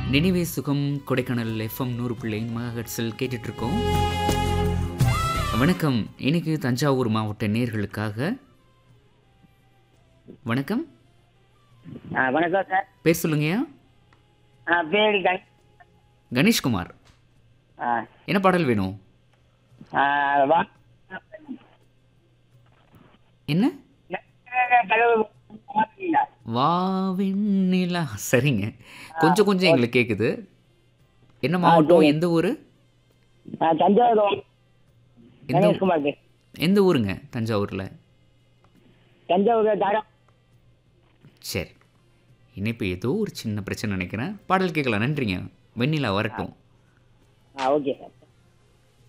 நினைவே சுகம் கொடைக்கானல் எஃப்எம் நூறு பிள்ளை மகட்ஸில் கேட்டுட்ருக்கோம் வணக்கம் இன்னைக்கு தஞ்சாவூர் மாவட்ட நேர்களுக்காக வணக்கம் ஆ வணக்கம் சார் பேர் சொல்லுங்கய்யா ஆ பேர் கண் கணேஷ்குமார் ஆ என்ன பாடல் வேணும் ஆ, வா என்ன கதவு மாத்துறீங்களா? வா வெண்ணிலா சரிங்க கொஞ்சம் கொஞ்சம் எங்களுக்கு கேட்குது என்ன மாவட்டம் எந்த ஊர் ஆ, தஞ்சாவூர் எந்த கணேஷ்குமார் பேர் எந்த ஊருங்க தஞ்சாவூரில் தஞ்சாவூர் தாரா சரி இனிப்பு ஏதோ ஒரு சின்ன பிரச்சனை நினைக்கிறேன் பாடல் கேட்கலாம் நன்றிங்க வெண்ணிலா வரட்டும் ஆ ஓகே சார்